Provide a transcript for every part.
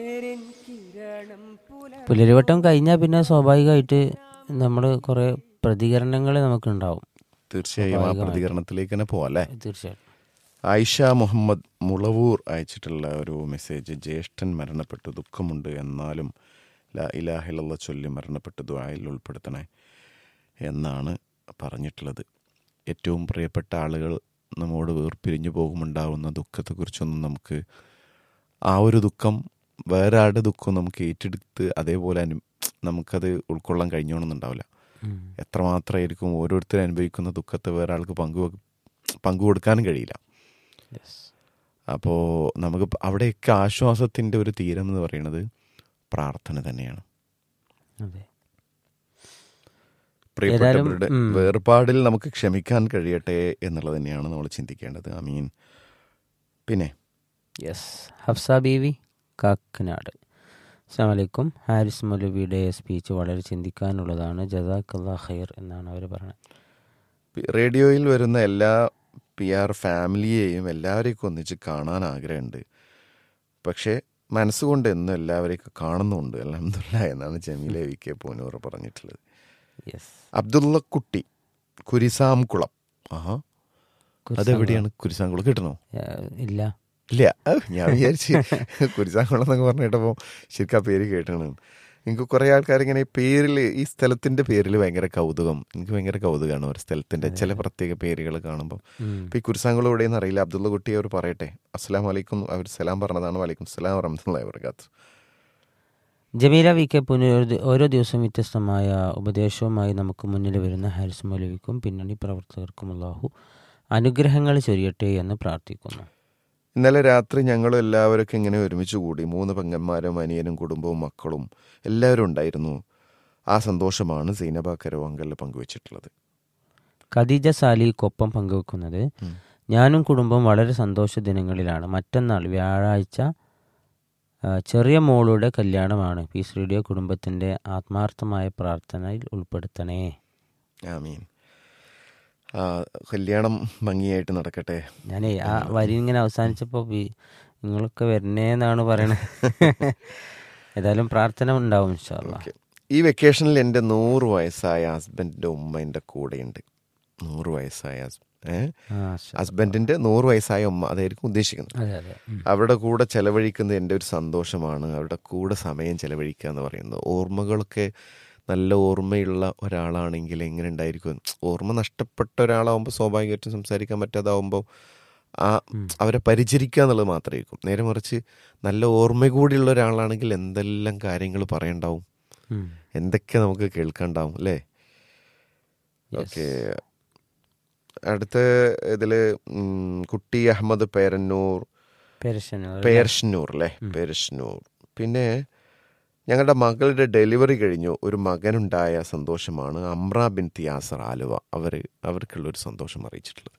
പുലരിവട്ടം കഴിഞ്ഞാൽ പിന്നെ സ്വാഭാവികമായിട്ട് നമ്മൾ കുറേ പ്രതികരണങ്ങൾ നമുക്കുണ്ടാവും തീർച്ചയായും ആ സ്വാഭാവികമായിട്ടും. പ്രതികരണത്തിലേക്ക് തന്നെ പോവാം അല്ലേ തീർച്ചയായിട്ടും ആയിഷ മുഹമ്മദ് മുളവൂർ അയച്ചിട്ടുള്ള ഒരു മെസ്സേജ് ജ്യേഷ്ഠൻ മരണപ്പെട്ടു ദുഃഖമുണ്ട് എന്നാലും ലാ ഇലാഹിലുള്ള ചൊല്ലി മരണപ്പെട്ടു ദ്വായിൽ ഉൾപ്പെടുത്തണേ എന്നാണ് പറഞ്ഞിട്ടുള്ളത് ഏറ്റവും പ്രിയപ്പെട്ട ആളുകൾ നമ്മോട് വേർപിരിഞ്ഞു പോകുമുണ്ടാവുന്ന ദുഃഖത്തെക്കുറിച്ചൊന്നും നമുക്ക് ആ ഒരു ദുഃഖം വേറെ ആരുടെ ദുഃഖം നമുക്ക് ഏറ്റെടുത്ത് അതേപോലെ അനു നമുക്കത് ഉൾക്കൊള്ളാൻ കഴിഞ്ഞോണമെന്നുണ്ടാവില്ല ഉം. എത്രമാത്രമായിരിക്കും ഓരോരുത്തരും അനുഭവിക്കുന്ന ദുഃഖത്തെ വേറെ ആൾക്ക് പങ്കു പങ്കുകൊടുക്കാനും കഴിയില്ല Yes. അപ്പോൾ നമുക്ക് പ- അവിടെയൊക്കെ ആശ്വാസത്തിൻ്റെ ഒരു തീരം എന്ന് പറയുന്നത് പ്രാർത്ഥന തന്നെയാണ് അതെ പ്രിയപ്പെട്ടവരുടെ ഏതായാലും, ഉം. വേർപാടിൽ നമുക്ക് ക്ഷമിക്കാൻ കഴിയട്ടെ എന്നുള്ളത് തന്നെയാണ് നമ്മൾ ചിന്തിക്കേണ്ടത് ഐ മീൻ പിന്നെ യെസ് ഹഫ്സ ബീവി കാക്കനാട് അസ്സാമലൈക്കും ഹാരിസ് മൗലവിയുടെ സ്പീച്ച് വളരെ ചിന്തിക്കാനുള്ളതാണ് ജസാഖല്ലാ ഖൈർ എന്നാണ് അവർ പറയുന്നത് പി- റേഡിയോയിൽ വരുന്ന എല്ലാ പി ആർ ഫാമിലിയെയും എല്ലാവരെയും ഒന്നിച്ച് കാണാൻ ആഗ്രഹമുണ്ട് പക്ഷേ മനസ്സുകൊണ്ട് എന്നും എല്ലാവരെയും കാണുന്നുണ്ട് അലഹമില്ല എന്നാണ് ജമീല വി കെ പൂനൂർ പറഞ്ഞിട്ടുള്ളത് യെസ് അബ്ദുള്ള കുട്ടി കുരിസാംകുളം ആഹാ അതെവിടെയാണ് കുരിസാംകുളം കിട്ടണോ ഇല്ല ഇല്ല ഔ, ഞാൻ വിചാരിച്ച് കുരിശാങ്കുളം എന്നൊക്കെ പറഞ്ഞിട്ടപ്പോൾ ശരിക്കും ആ പേര് കേട്ടാണ് എനിക്ക് കുറേ ആൾക്കാർ ഇങ്ങനെ പേരിൽ ഈ സ്ഥലത്തിന്റെ പേരിൽ ഭയങ്കര കൗതുകം എനിക്ക് ഭയങ്കര കൗതുകമാണ് ഒരു സ്ഥലത്തിന്റെ ചില പ്രത്യേക പേരുകൾ കാണുമ്പോൾ ഉം. ഇപ്പൊ ഈ കുരിശാങ്കുളം എവിടെയെന്ന് അറിയില്ല അബ്ദുള്ള കുട്ടി അവർ പറയട്ടെ അസ്സലാം വലൈക്കും അവർ സലാം പറഞ്ഞതാണ് വലൈക്കും സലാം വറഹമത്തുള്ള വർക്കാത്തു ജമീല വി കെ പുനർ ഓരോ ദിവസവും വ്യത്യസ്തമായ ഉപദേശവുമായി നമുക്ക് മുന്നിൽ വരുന്ന ഹാരിസ് മൗലവിക്കും പിന്നണി പ്രവർത്തകർക്കും അള്ളാഹു അനുഗ്രഹങ്ങൾ ചൊരിയട്ടെ എന്ന് പ്രാർത്ഥിക്കുന്നു ഇന്നലെ രാത്രി ഞങ്ങൾ എല്ലാവരൊക്കെ ഇങ്ങനെ ഒരുമിച്ച് കൂടി മൂന്ന് പെങ്ങന്മാരും അനിയനും കുടുംബവും മക്കളും എല്ലാവരും ഉണ്ടായിരുന്നു ആ സന്തോഷമാണ് സീനബ കരവാങ്കലിൽ പങ്കുവച്ചിട്ടുള്ളത് ഖദീജ സാലിക്കൊപ്പം പങ്കുവെക്കുന്നത് ഉം. ഞാനും കുടുംബവും വളരെ സന്തോഷ ദിനങ്ങളിലാണ് മറ്റന്നാൾ വ്യാഴാഴ്ച ആ, ചെറിയ മോളുടെ കല്യാണമാണ് പീസ് റേഡിയോ കുടുംബത്തിൻ്റെ ആത്മാർത്ഥമായ പ്രാർത്ഥനയിൽ ഉൾപ്പെടുത്തണേ ആമീൻ ആ കല്യാണം ഭംഗിയായിട്ട് നടക്കട്ടെ ഞാനേ ആ വരി ഇങ്ങനെ അവസാനിച്ചപ്പോൾ നിങ്ങളൊക്കെ വരണേന്നാണ് പറയണത് ഏതായാലും പ്രാർത്ഥന ഉണ്ടാവും ഇൻഷാല്ലാ ഓക്കെ ഈ വെക്കേഷനിൽ എൻ്റെ നൂറ് വയസ്സായ ഹസ്ബൻഡിൻ്റെ ഉമ്മ എൻ്റെ കൂടെയുണ്ട് നൂറ് വയസ്സായ ഹസ്- ഏ ആ, ശ- ഹസ്ബൻഡിൻ്റെ നൂറ് വയസ്സായ ഉമ്മ അതായിരിക്കും ഉദ്ദേശിക്കുന്നത് അതെ അതെ ഉം. അവരുടെ കൂടെ ചെലവഴിക്കുന്നത് എൻ്റെ ഒരു സന്തോഷമാണ് അവരുടെ കൂടെ സമയം ചെലവഴിക്കുക എന്ന് പറയുന്നത് ഓർമ്മകളൊക്കെ നല്ല ഓർമ്മയുള്ള ഒരാളാണെങ്കിൽ എങ്ങനെ ഉണ്ടായിരിക്കും ഓർമ്മ നഷ്ടപ്പെട്ട ഒരാളാവുമ്പോൾ സ്വാഭാവികമായിട്ടും സംസാരിക്കാൻ പറ്റാതാവുമ്പോൾ ആ അവരെ പരിചരിക്കുക എന്നുള്ളത് മാത്രമായിരിക്കും നേരെ മറിച്ച് നല്ല ഓർമ്മ കൂടിയുള്ള ഒരാളാണെങ്കിൽ എന്തെല്ലാം കാര്യങ്ങൾ പറയണ്ടാവും ഉം. എന്തൊക്കെ നമുക്ക് കേൾക്കണ്ടാവും അല്ലേ Yes. ഓക്കെ അടുത്ത ഇതിൽ കുട്ടി അഹമ്മദ് പേരന്നൂർ പെർഷ്യൻ അല്ലേ? പേർഷ്നൂർ അല്ലേ പേർഷ്നൂർ പിന്നെ ഞങ്ങളുടെ മകളുടെ ഡെലിവറി കഴിഞ്ഞു ഒരു മകനുണ്ടായ സന്തോഷമാണ് അമ്ര ബിൻ തിയാസർ ആലുവ അവർ അവർക്കുള്ള ഒരു സന്തോഷം അറിയിച്ചിട്ടുള്ളത്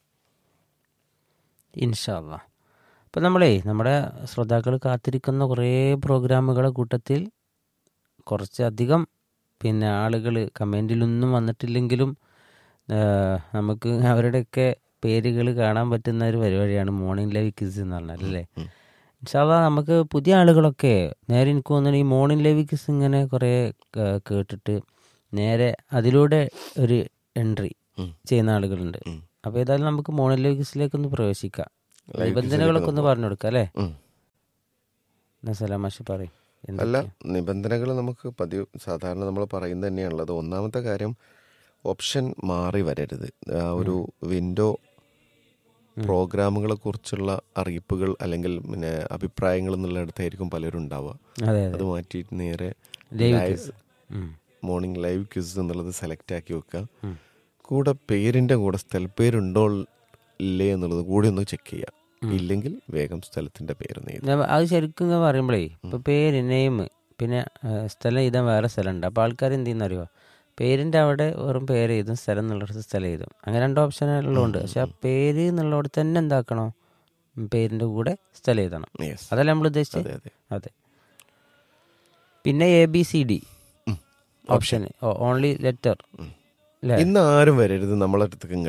ഇൻഷാല്ല അപ്പം നമ്മളേ നമ്മുടെ ശ്രോതാക്കൾ കാത്തിരിക്കുന്ന കുറേ പ്രോഗ്രാമുകളുടെ കൂട്ടത്തിൽ കുറച്ചധികം പിന്നെ ആളുകൾ കമൻറ്റിലൊന്നും വന്നിട്ടില്ലെങ്കിലും ആ, നമുക്ക് അവരുടെയൊക്കെ പേരുകൾ കാണാൻ പറ്റുന്ന ഒരു പരിപാടിയാണ് മോർണിംഗ് ലൈവ് കിസ് എന്ന് പറഞ്ഞാൽ അല്ലേ ഇൻഷാല്ല നമുക്ക് പുതിയ ആളുകളൊക്കെ നേരെ എനിക്ക് തോന്നുന്നു ഈ മോർണിംഗ് ലൈവ് കിസ് ഇങ്ങനെ കുറേ ആ, കേട്ടിട്ട് നേരെ അതിലൂടെ ഒരു എൻട്രി ഉം. ചെയ്യുന്ന ആളുകളുണ്ട് ഉം. അപ്പോൾ ഏതായാലും നമുക്ക് മോർണിംഗ് ലൈവ് കിസിലേക്ക് ഒന്ന് പ്രവേശിക്കാം ലൈവ് നിബന്ധനകളൊക്കെ ഒന്ന് കിസിലേക്ക് പറഞ്ഞു കൊടുക്കാം അല്ലേ ഉം. എന്നാ സലാമാഷി പറയും അല്ല നിബന്ധനകൾ നമുക്ക് പതിവ് സാധാരണ നമ്മൾ പറയുന്നത് തന്നെയാണുള്ളത് ഒന്നാമത്തെ കാര്യം ഓപ്ഷൻ മാറി വരരുത് ആ ഒരു വിൻഡോ പ്രോഗ്രാമുകളെ കുറിച്ചുള്ള അറിയിപ്പുകൾ അല്ലെങ്കിൽ പിന്നെ അഭിപ്രായങ്ങൾ എന്നുള്ളിടത്തായിരിക്കും പലരും ഉണ്ടാവുക അതെ അത് അതെ മാറ്റിയിട്ട് നേരെ ലൈവ് ലൈവ് കിസ് ഉം. മോർണിംഗ് ലൈവ് ക്വിസ് എന്നുള്ളത് സെലക്ട് ആക്കി വെക്കുക ഉം. കൂടെ പേരിൻ്റെ കൂടെ സ്ഥലപ്പേരുണ്ടോ ഇല്ലേ എന്നുള്ളത് കൂടി ഒന്ന് ചെക്ക് ചെയ്യുക ഇല്ലെങ്കിൽ വേഗം സ്ഥലത്തിൻ്റെ പേര് എഴുതുക ഞാൻ അത് ശരിക്കും ഇങ്ങനെ പറയുമ്പോഴേ ഇപ്പൊ പേര് നെയിം പിന്നെ ആ, സ്ഥലം എഴുതാൻ വേറെ സ്ഥലമുണ്ട് അപ്പോൾ ആൾക്കാർ എന്ത് ചെയ്യുന്ന അറിയോ പേരിൻ്റെ അവിടെ വെറും പേര് എഴുതും സ്ഥലം എന്നുള്ളിടത്ത് സ്ഥലം എഴുതും അങ്ങനെ രണ്ട് ഓപ്ഷൻ ഉള്ളതുകൊണ്ട് പക്ഷെ ആ പേര് എന്നുള്ളിടത്ത് തന്നെ എന്താക്കണോ ഉം, പേരിൻ്റെ കൂടെ സ്ഥലം എഴുതണം യെസ് അതല്ല നമ്മൾ ഉദ്ദേശിച്ചത് അതെ അതെ അതെ പിന്നെ A B C D option only letter അല്ലേ ഇന്ന് ആരും വരരുത് നമ്മളെ അടുത്തേക്ക് ഇങ്ങോട്ട്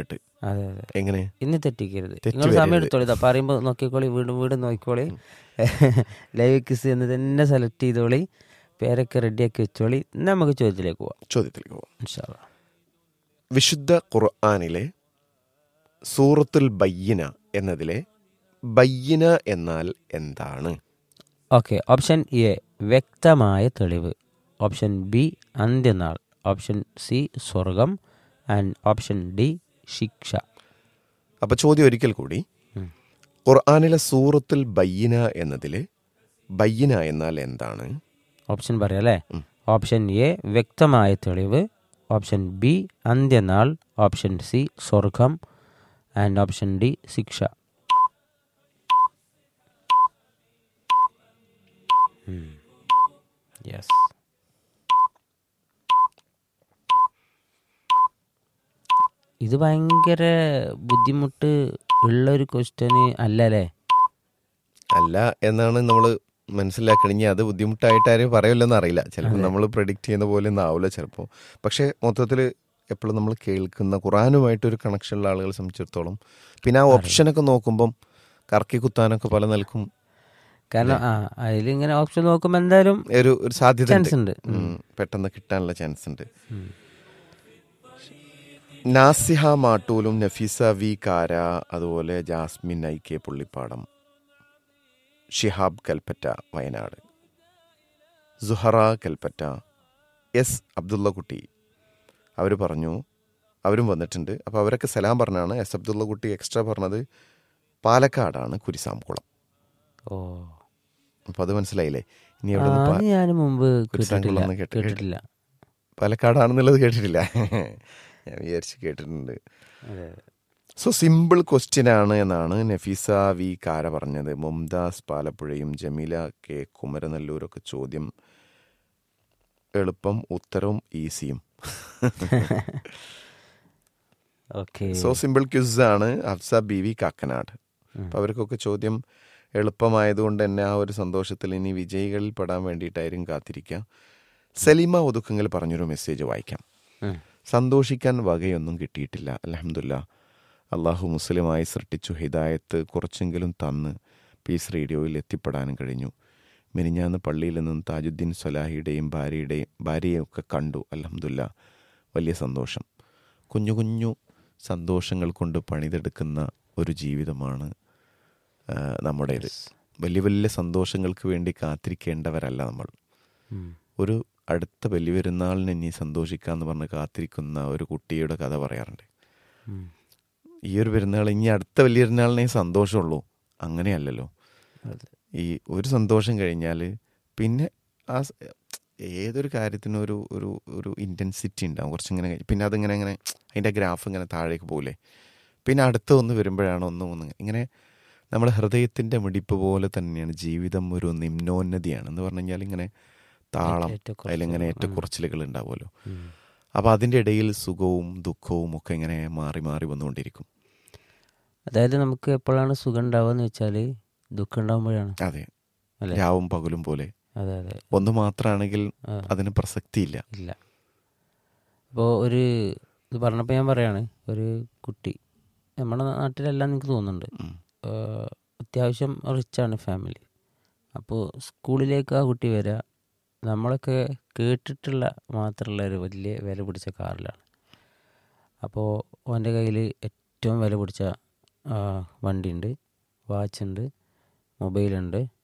അതെ അതെ എങ്ങനെ ഇനി തെറ്റിക്കരുത് തെറ്റ് നിങ്ങൾ സമയം വരരുത്. എടുത്തോളി ഇതാ പറയുമ്പോൾ നോക്കിക്കോളി വീണ്ടും വീണ്ടും നോക്കിക്കോളി ലൈവ് കിസ് എന്ന് തന്നെ സെലക്ട് ചെയ്തോളി പേരൊക്കെ റെഡിയാക്കി വെച്ചോളി ഇന്ന് നമുക്ക് ചോദ്യത്തിലേക്ക് പോവാം ചോദ്യത്തിലേക്ക് പോവാം ഇൻഷാ അല്ലാ. വിശുദ്ധ ഖുർആാനിലെ സൂറത്തുൽ ബയ്യന എന്നതിലെ ബയ്യന എന്നാൽ എന്താണ് ഓക്കെ ഓപ്ഷൻ എ വ്യക്തമായ തെളിവ് ഓപ്ഷൻ ബി അന്ത്യനാൾ ഓപ്ഷൻ സി സ്വർഗം ആൻഡ് ഓപ്ഷൻ ഡി ശിക്ഷ അപ്പൊ ചോദ്യം ഒരിക്കൽ കൂടി ഉം. ഖുർആാനിലെ സൂറത്തുൽ ബയ്യന എന്നതിലെ ബയ്യന എന്നാൽ എന്താണ് ഓപ്ഷൻ പറയാം അല്ലേ ഉം. ഓപ്ഷൻ എ വ്യക്തമായ തെളിവ് ഓപ്ഷൻ ബി അന്ത്യനാൾ ഓപ്ഷൻ സി സ്വർഗം ആൻഡ് ഓപ്ഷൻ ഡി ശിക്ഷ യെസ് ഇത് ഭയങ്കര ബുദ്ധിമുട്ട് ഉള്ള ഒരു ക്വസ്റ്റ്യന് അല്ലല്ലേ അല്ല എന്നാണ് നമ്മൾ മനസ്സിലാക്കണം ഇനി അത് ബുദ്ധിമുട്ടായിട്ട് ആരും പറയില്ലെന്ന് അറിയില്ല ചിലപ്പോൾ അതെ. നമ്മൾ പ്രഡിക്റ്റ് ചെയ്യുന്ന പോലെ ഒന്നും ആവില്ല ചിലപ്പോൾ പക്ഷേ മൊത്തത്തിൽ എപ്പോഴും നമ്മൾ കേൾക്കുന്ന ഖുറാനുമായിട്ടൊരു കണക്ഷനുള്ള ആളുകളെ സംബന്ധിച്ചിടത്തോളം പിന്നെ ആ ഓപ്ഷനൊക്കെ നോക്കുമ്പം കറക്കി കുത്താനൊക്കെ പല നിലക്കും കാരണം ആ അതിലിങ്ങനെ ഓപ്ഷൻ നോക്കുമ്പോൾ എന്തായാലും ഒരു ഒരു സാധ്യത ചാൻസ് ഉണ്ട് ഉം, പെട്ടെന്ന് കിട്ടാനുള്ള ചാൻസ് ഉണ്ട് ഉം. നാസിഹ മാട്ടൂലും നഫീസ വി കാര അതുപോലെ Jasmine I K Pullippadam Shihab Kalpetta Wayanad Suhara Kalpetta S Abdulla Kutty അവർ പറഞ്ഞു അവരും വന്നിട്ടുണ്ട് അപ്പോൾ അവരൊക്കെ സലാം പറഞ്ഞാണ് എസ് അബ്ദുള്ള കുട്ടി എക്സ്ട്രാ പറഞ്ഞത് പാലക്കാടാണ് കുരിസാംകുളം ഓ അപ്പോൾ അത് മനസ്സിലായില്ലേ ഇനി ആ, എവിടെ നിന്ന് അത് ഞാൻ മുമ്പ് കുരിശാങ്കുളം കേട്ടിട്ടില്ല ഒന്നും കേട്ടിട്ടില്ല. കേട്ടിട്ടില്ല പാലക്കാടാണെന്നുള്ളത് കേട്ടിട്ടില്ല ഞാൻ വിചാരിച്ച് കേട്ടിട്ടുണ്ട് അതെ സോ സിമ്പിൾ ക്വസ്റ്റ്യൻ ആണ് എന്നാണ് നഫീസ വി കാര പറഞ്ഞത് മുംതാസ് പാലപ്പുഴയും ജമീല കെ കുമരനെല്ലൂരൊക്കെ ചോദ്യം എളുപ്പം ഉത്തരവും ഈസിയും ഓക്കെ സോ സിമ്പിൾ ക്യൂസ് ആണ് ഹഫ്സ ബി വി കാക്കനാട് അപ്പോൾ അവർക്കൊക്കെ ചോദ്യം എളുപ്പമായതുകൊണ്ട് തന്നെ ആ ഒരു സന്തോഷത്തിൽ ഇനി വിജയികളിൽ പെടാൻ വേണ്ടിയിട്ടായിരിക്കും കാത്തിരിക്കുക സലീമ ഒതുക്കങ്ങൾ പറഞ്ഞൊരു മെസ്സേജ് വായിക്കാം സന്തോഷിക്കാൻ വകയൊന്നും കിട്ടിയിട്ടില്ല അലഹമില്ല അള്ളാഹു മുസ്ലിമായി സൃഷ്ടിച്ചു ഹിദായത്ത് കുറച്ചെങ്കിലും തന്ന് പീസ് റേഡിയോയിൽ എത്തിപ്പെടാനും കഴിഞ്ഞു മിനിഞ്ഞാന്ന് പള്ളിയിൽ നിന്നും താജുദ്ദീൻ സലാഹിയുടെയും ഭാര്യയുടെയും ഭാര്യയും ഒക്കെ കണ്ടു അലഹമില്ല വലിയ സന്തോഷം കുഞ്ഞു കുഞ്ഞു സന്തോഷങ്ങൾ കൊണ്ട് പണിതെടുക്കുന്ന ഒരു ജീവിതമാണ് ആ, നമ്മുടേത് വലിയ വലിയ സന്തോഷങ്ങൾക്ക് വേണ്ടി കാത്തിരിക്കേണ്ടവരല്ല നമ്മൾ ഒരു അടുത്ത വലിയ പെരുന്നാളിന് ഇനി സന്തോഷിക്കാന്ന് പറഞ്ഞ് കാത്തിരിക്കുന്ന ഒരു കുട്ടിയുടെ കഥ പറയാറുണ്ട് ഈ ഒരു പെരുന്നാൾ ഇനി അടുത്ത വലിയ പെരുന്നാളിനെ സന്തോഷമുള്ളൂ അങ്ങനെയല്ലല്ലോ ഈ ഒരു സന്തോഷം കഴിഞ്ഞാൽ പിന്നെ ആ സ- ഏതൊരു കാര്യത്തിനും ഒരു ഒരു ഒരു ഇൻറ്റൻസിറ്റി ഉണ്ടാവും കുറച്ചിങ്ങനെ കഴി- പിന്നെ അതിങ്ങനെ ഇങ്ങനെ അതിൻ്റെ ഗ്രാഫ് ഇങ്ങനെ താഴേക്ക് പോകില്ലേ പിന്നെ അടുത്ത ഒന്ന് വരുമ്പോഴാണ് ഒന്നും ഒന്ന് ഇങ്ങനെ നമ്മുടെ ഹൃദയത്തിൻ്റെ മിടിപ്പ് പോലെ തന്നെയാണ് ജീവിതം ഒരു നിമ്നോന്നതിയാണ് എന്ന് പറഞ്ഞു കഴിഞ്ഞാൽ ഇങ്ങനെ താളം ഏറ്റക്കുറച്ചിലുകൾ. അതിലിങ്ങനെ ഏറ്റക്കുറച്ചിലുകൾ ഉണ്ടാവുമല്ലോ അപ്പോൾ അതിൻ്റെ ഇടയിൽ സുഖവും ദുഃഖവും ഒക്കെ ഇങ്ങനെ മാറി മാറി വന്നുകൊണ്ടിരിക്കും അതായത് നമുക്ക് എപ്പോഴാണ് സുഖം ഉണ്ടാവുക എന്ന് വെച്ചാൽ ദുഃഖം ഉണ്ടാകുമ്പോഴാണ് അതെ അല്ലേ രാവും പകലും പോലെ അതെ അതെ ഒന്ന് മാത്രമാണെങ്കിൽ ആ. അതിന് പ്രസക്തിയില്ല ഇല്ല അപ്പോൾ ഒരു ഇത് പറഞ്ഞപ്പോൾ ഞാൻ പറയാണ് ഒരു കുട്ടി നമ്മുടെ നാട്ടിലെല്ലാം എനിക്ക് തോന്നുന്നുണ്ട് ഉം. ഏഹ് അത്യാവശ്യം റിച്ചാണ് ഫാമിലി അപ്പോൾ സ്കൂളിലേക്ക് ആ കുട്ടി വരിക നമ്മളൊക്കെ കേട്ടിട്ടുള്ള മാത്രമുള്ള ഒരു വലിയ വില പിടിച്ച കാറിലാണ് അപ്പോൾ അവൻ്റെ കയ്യിൽ ഏറ്റവും വില പിടിച്ച ആ, വണ്ടിയുണ്ട് വാച്ചുണ്ട് മൊബൈലുണ്ട്